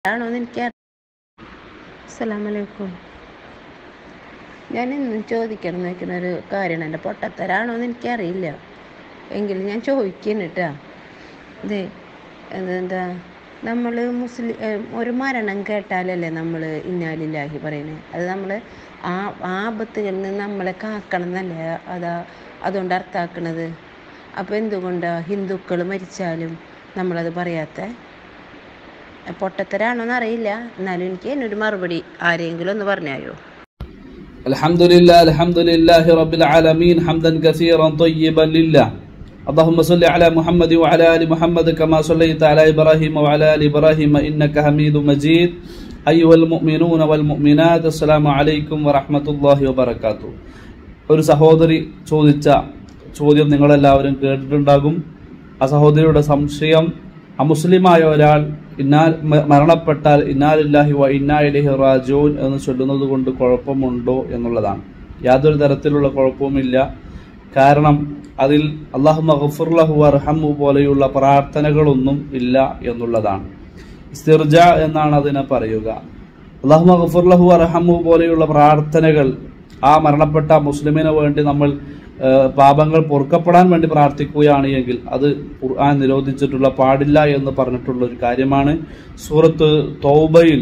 ആണോന്ന് എനിക്ക് അസ്സലാമലൈക്കും ഞാൻ ഇന്ന് ചോദിക്കണം എന്ന് വെക്കുന്ന ഒരു കാര്യമാണ് എൻ്റെ പൊട്ടത്തരാണോന്ന് എനിക്കറിയില്ല എങ്കിലും ഞാൻ ചോദിക്കുന്നു കേട്ടോ ഇത് എന്താ നമ്മൾ മുസ്ലിം ഒരു മരണം കേട്ടാലല്ലേ നമ്മൾ ഇന്നാലില്ലാഹി പറയുന്നത് അത് നമ്മൾ ആ ആപത്തുകളിൽ നിന്ന് നമ്മളെ കാക്കണം എന്നല്ലേ അതാ അതുകൊണ്ട് അർത്ഥാക്കണത് അപ്പോൾ എന്തുകൊണ്ടാണ് ഹിന്ദുക്കൾ മരിച്ചാലും നമ്മളത് പറയാത്ത പൊട്ടത്തരാണോന്ന് അറിയില്ല എന്നാലും എനിക്ക് എന്നൊരു മറുപടി ആരെങ്കിലും ഒന്ന് പറഞ്ഞായോ الحمد لله الحمد لله رب العالمين حمدا كثيرا طيبا لله اللهم صل على محمد وعلى ال محمد كما صليت على ابراهيم وعلى ال ابراهيم انك حميد مجيد ايها المؤمنون والمؤمنات السلام عليكم ورحمه الله وبركاته ഒരു സഹോദരി ചോദിച്ച ചോദ്യം നിങ്ങളെല്ലാവരും കേട്ടിട്ടുണ്ടാകും ആ സഹോദരിയുടെ സംശയം അമുസ്ലിമായ ഒരാൾ ഇന്നാൽ മ- മരണപ്പെട്ടാൽ ഇന്നാലില്ലാഹി വ ഇന്നാ ഇലൈഹി റാജൂൻ എന്ന് ചൊല്ലുന്നത് കൊണ്ട് കുഴപ്പമുണ്ടോ എന്നുള്ളതാണ് യാതൊരു തരത്തിലുള്ള കുഴപ്പവുമില്ല കാരണം അതിൽ അള്ളാഹു മഹഫുർലഹു അർഹമു പോലെയുള്ള പ്രാർത്ഥനകളൊന്നും ഇല്ല എന്നുള്ളതാണ് ഇസ്തിർജ എന്നാണ് അതിനെ പറയുക അള്ളാഹു മഹഫുർലഹു അർഹമു പോലെയുള്ള പ്രാർത്ഥനകൾ ആ മരണപ്പെട്ട മുസ്ലിമിന് വേണ്ടി നമ്മൾ ആ, പാപങ്ങൾ പൊറുക്കപ്പെടാൻ വേണ്ടി പ്രാർത്ഥിക്കുകയാണ് എങ്കിൽ അത് ഖുർആൻ നിരോധിച്ചിട്ടുള്ള പാടില്ല എന്ന് പറഞ്ഞിട്ടുള്ള ഒരു കാര്യമാണ് സൂറത്ത് തൗബയിൽ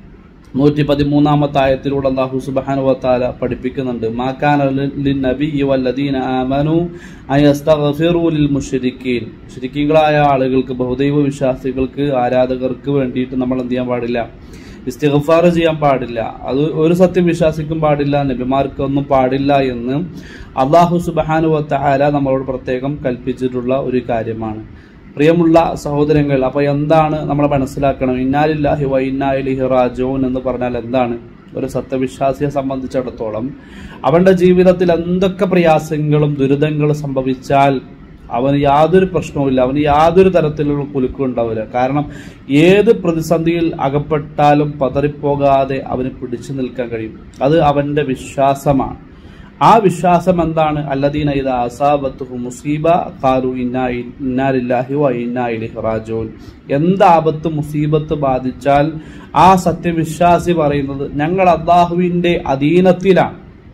നൂറ്റി പതിമൂന്നാമത്തെ ആയത്തിലൂടെ അള്ളാഹു സുബ്ഹാനഹു വതആല പഠിപ്പിക്കുന്നുണ്ട് മാക്കാന ലിൻ നബിയ്യി വല്ലദീന ആമനു അയസ്തഗ്ഫിറു ലിൽ മുശ്രിക്കീൻ മുശ്രിക്കീങ്ങളായ ആളുകൾക്ക് ബഹുദൈവ വിശ്വാസികൾക്ക് ആരാധകർക്ക് വേണ്ടിയിട്ട് നമ്മൾ എന്ത് ചെയ്യാൻ പാടില്ല ഇസ്തിഗ്ഫാർ ചെയ്യാൻ പാടില്ല അത് ഒരു സത്യം വിശ്വാസിക്കും പാടില്ല നബിമാർക്കൊന്നും പാടില്ല എന്ന് അള്ളാഹു സുബ്ഹാനഹു വതആല നമ്മളോട് പ്രത്യേകം കൽപ്പിച്ചിട്ടുള്ള ഒരു കാര്യമാണ് പ്രിയമുള്ള സഹോദരങ്ങൾ അപ്പൊ എന്താണ് നമ്മൾ മനസ്സിലാക്കണം ഇന്നാലില്ലാഹി വ ഇന്നാ ഇലൈഹി റാജിഊൻ എന്ന് പറഞ്ഞാൽ എന്താണ് ഒരു സത്യവിശ്വാസിയെ സംബന്ധിച്ചിടത്തോളം അവന്റെ ജീവിതത്തിൽ എന്തൊക്കെ പ്രയാസങ്ങളും ദുരിതങ്ങളും സംഭവിച്ചാൽ അവന് യാതൊരു പ്രശ്നവുമില്ല അവന് യാതൊരു തരത്തിലുള്ള കുലുക്കും ഉണ്ടാവില്ല കാരണം ഏത് പ്രതിസന്ധിയിൽ അകപ്പെട്ടാലും പതറിപ്പോകാതെ അവന് പിടിച്ചു നിൽക്കാൻ കഴിയും അത് അവന്റെ വിശ്വാസമാണ് ആ വിശ്വാസം എന്താണ് അല്ലദീന ഇത് അസാബത്തുഹു മുസീബ ഖാലു ഇന്നാ ഇ- ഇന്നാ ലില്ലാഹി വ ഇന്നാ ഇലൈഹി റാജിഊൻ എന്ത് ആപത്ത് മുസീബത്ത് ബാധിച്ചാൽ ആ സത്യവിശ്വാസി പറയുന്നത് ഞങ്ങൾ അള്ളാഹുവിന്റെ അധീനത്തിലാണ്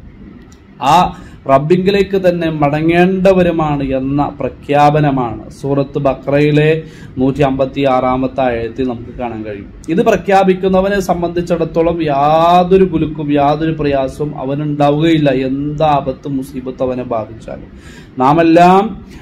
ആ റബ്ബിങ്കിലേക്ക് തന്നെ മടങ്ങേണ്ടവരുമാണ് എന്ന പ്രഖ്യാപനമാണ് സൂറത്ത് ബക്രയിലെ നൂറ്റി അമ്പത്തി ആറാമത്തെ ആയത്തിൽ നമുക്ക് കാണാൻ കഴിയും ഇത് പ്രഖ്യാപിക്കുന്നവനെ സംബന്ധിച്ചിടത്തോളം യാതൊരു കുലുക്കും യാതൊരു പ്രയാസവും അവനുണ്ടാവുകയില്ല എന്ത് ആപത്ത് മുസീബത്ത് അവനെ ബാധിച്ചാലും നാം എല്ലാം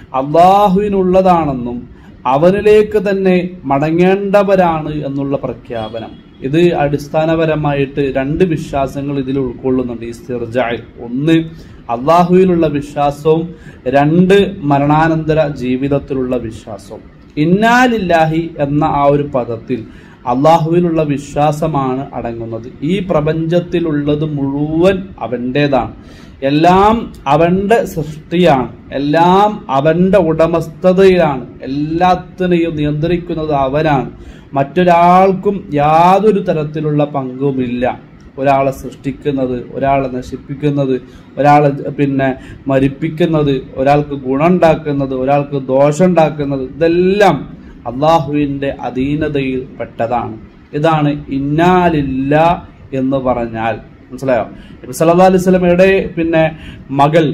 അള്ളാഹുവിനുള്ളതാണെന്നും അവനിലേക്ക് തന്നെ മടങ്ങേണ്ടവരാണ് എന്നുള്ള പ്രഖ്യാപനം ഇത് അടിസ്ഥാനപരമായിട്ട് രണ്ട് വിശ്വാസങ്ങൾ ഇതിൽ ഉൾക്കൊള്ളുന്നുണ്ട് ഈ സ്ഥിർജായിൽ ഒന്ന് അള്ളാഹുവിലുള്ള വിശ്വാസവും രണ്ട് മരണാനന്തര ജീവിതത്തിലുള്ള വിശ്വാസവും ഇന്നാലില്ലാഹി എന്ന ആ ഒരു പദത്തിൽ അള്ളാഹുവിലുള്ള വിശ്വാസമാണ് അടങ്ങുന്നത് ഈ പ്രപഞ്ചത്തിലുള്ളത് മുഴുവൻ അവൻ്റെതാണ് എല്ലാം അവന്റെ സൃഷ്ടിയാണ് എല്ലാം അവന്റെ ഉടമസ്ഥതയിലാണ് എല്ലാത്തിനെയും നിയന്ത്രിക്കുന്നത് അവനാണ് മറ്റൊരാൾക്കും യാതൊരു തരത്തിലുള്ള പങ്കുമില്ല ഒരാളെ സൃഷ്ടിക്കുന്നത് ഒരാളെ നശിപ്പിക്കുന്നത് ഒരാളെ പിന്നെ മരിപ്പിക്കുന്നത് ഒരാൾക്ക് ഗുണമുണ്ടാക്കുന്നത് ഒരാൾക്ക് ദോഷമുണ്ടാക്കുന്നത് ഇതെല്ലാം അള്ളാഹുവിന്റെ അധീനതയിൽ പെട്ടതാണ് ഇതാണ് ഇന്നാലില്ല എന്ന് പറഞ്ഞാൽ മനസ്സിലായോ നബി സല്ലല്ലാഹു അലൈഹി വസല്ലമയുടെ പിന്നെ മകൾ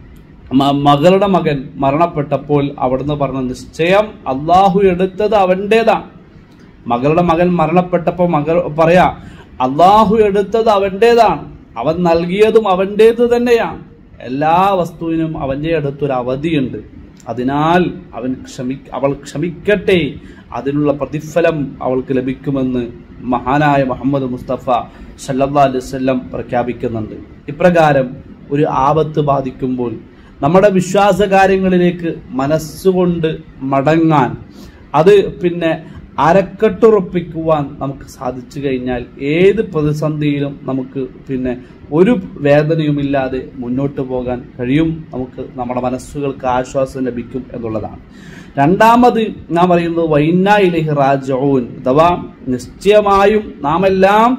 മ- മകളുടെ മകൻ മരണപ്പെട്ടപ്പോൾ അവിടുന്ന് പറഞ്ഞ നിശ്ചയം അള്ളാഹു എടുത്തത് അവൻ്റെതാണ് മകളുടെ മകൻ മരണപ്പെട്ടപ്പോൾ മകൾ പറയാ അള്ളാഹു എടുത്തത് അവൻ്റെതാണ് അവൻ നൽകിയതും അവൻ്റേത് തന്നെയാണ് എല്ലാ വസ്തുവിനും അവൻ്റെ അടുത്തൊരു അവധിയുണ്ട് അതിനാൽ അവൻ ക്ഷമി അവൾ ക്ഷമിക്കട്ടെ അതിനുള്ള പ്രതിഫലം അവൾക്ക് ലഭിക്കുമെന്ന് മഹാനായ മുഹമ്മദ് മുസ്തഫ സല്ലല്ലാഹു അലൈഹി വസല്ലം പ്രഖ്യാപിക്കുന്നുണ്ട് ഇപ്രകാരം ഒരു ആപത്ത് ബാധിക്കുമ്പോൾ നമ്മുടെ വിശ്വാസ കാര്യങ്ങളിലേക്ക് മനസ്സുകൊണ്ട് മടങ്ങാൻ അത് പിന്നെ അരക്കെട്ടുറപ്പിക്കുവാൻ നമുക്ക് സാധിച്ചു കഴിഞ്ഞാൽ ഏത് പ്രതിസന്ധിയിലും നമുക്ക് പിന്നെ ഒരു വേദനയുമില്ലാതെ മുന്നോട്ട് പോകാൻ കഴിയും നമുക്ക് നമ്മുടെ മനസ്സുകൾക്ക് ആശ്വാസം ലഭിക്കും എന്നുള്ളതാണ് രണ്ടാമത് നാം പറയുന്നത് വൈന്നായിലേക്ക് റാജോൻ അഥവാ നിശ്ചയമായും നാം എല്ലാം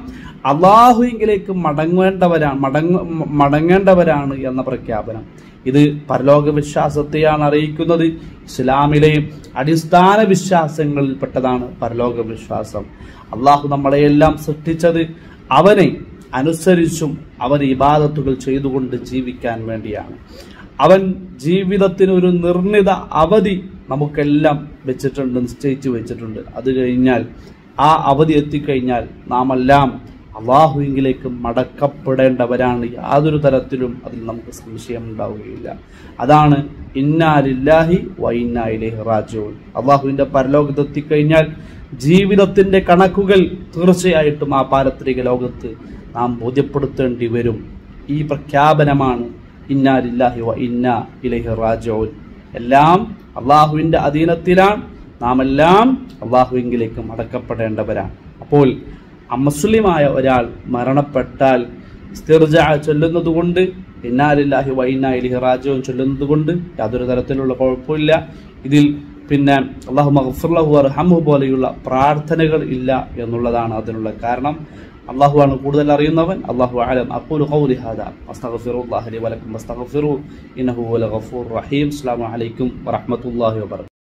അള്ളാഹുവിലേക്ക് മടങ്ങേണ്ടവരാണ് മടങ്ങ മടങ്ങേണ്ടവരാണ് എന്ന പ്രഖ്യാപനം ഇത് പരലോക വിശ്വാസത്തെയാണ് അറിയിക്കുന്നത് ഇസ്ലാമിലെ അടിസ്ഥാന വിശ്വാസങ്ങളിൽപ്പെട്ടതാണ് പരലോക വിശ്വാസം അള്ളാഹു നമ്മളെയെല്ലാം സൃഷ്ടിച്ചത് അവനെ അനുസരിച്ചും അവൻ ഇബാദത്തുകൾ ചെയ്തുകൊണ്ട് ജീവിക്കാൻ വേണ്ടിയാണ് അവൻ ജീവിതത്തിന് ഒരു നിർണിത അവധി നമുക്കെല്ലാം വെച്ചിട്ടുണ്ട് നിശ്ചയിച്ചു വെച്ചിട്ടുണ്ട് അത് കഴിഞ്ഞാൽ ആ അവധി എത്തിക്കഴിഞ്ഞാൽ നാം എല്ലാം അള്ളാഹുവിലേക്ക് മടക്കപ്പെടേണ്ടവരാണ് യാതൊരു തരത്തിലും അതിൽ നമുക്ക് സംശയം ഉണ്ടാവുകയില്ല അതാണ് ഇന്നാലില്ലാഹി വൈന്നായിലേഹ് റാജുവൻ അള്ളാഹുവിന്റെ പരലോകത്ത് എത്തിക്കഴിഞ്ഞാൽ ജീവിതത്തിന്റെ കണക്കുകൾ തീർച്ചയായിട്ടും ആ പാരത്രിക ലോകത്ത് നാം ബോധ്യപ്പെടുത്തേണ്ടി വരും ഈ പ്രഖ്യാപനമാണ് ഇന്നാലില്ലാഹി വ ഇന്ന ഇലൈഹി റാജുവൻ എല്ലാം അള്ളാഹുവിന്റെ അധീനത്തിലാണ് നാം എല്ലാം അള്ളാഹുവിങ്കിലേക്ക് മടക്കപ്പെടേണ്ടവരാണ് അപ്പോൾ അമുസ്ലിമായ ഒരാൾ മരണപ്പെട്ടാൽ ഇസ്തിർജ ചൊല്ലുന്നത് കൊണ്ട് ഇന്നാലില്ലാഹി വൈന ഇലിഹി റാജുവും ചൊല്ലുന്നത് കൊണ്ട് യാതൊരു തരത്തിലുള്ള കുഴപ്പമില്ല ഇതിൽ പിന്നെ അള്ളാഹു മഹഫുല്ലാഹു അർഹമു പോലെയുള്ള പ്രാർത്ഥനകൾ ഇല്ല എന്നുള്ളതാണ് അതിനുള്ള കാരണം അള്ളാഹുവാണ് കൂടുതൽ അറിയുന്നവൻ അള്ളാഹു അലം അഖൂലു ഖൗലി ഹാദാ അസ്തഗ്ഫിറുല്ലാഹി ലി വലക്കും വസ്തഗ്ഫിറു ഇന്നഹു ഹുവൽ ഗഫൂർ റഹീം അസ്സലാമു അലൈക്കും വറഹ്മത്തുള്ളാഹി വബറകാതുഹു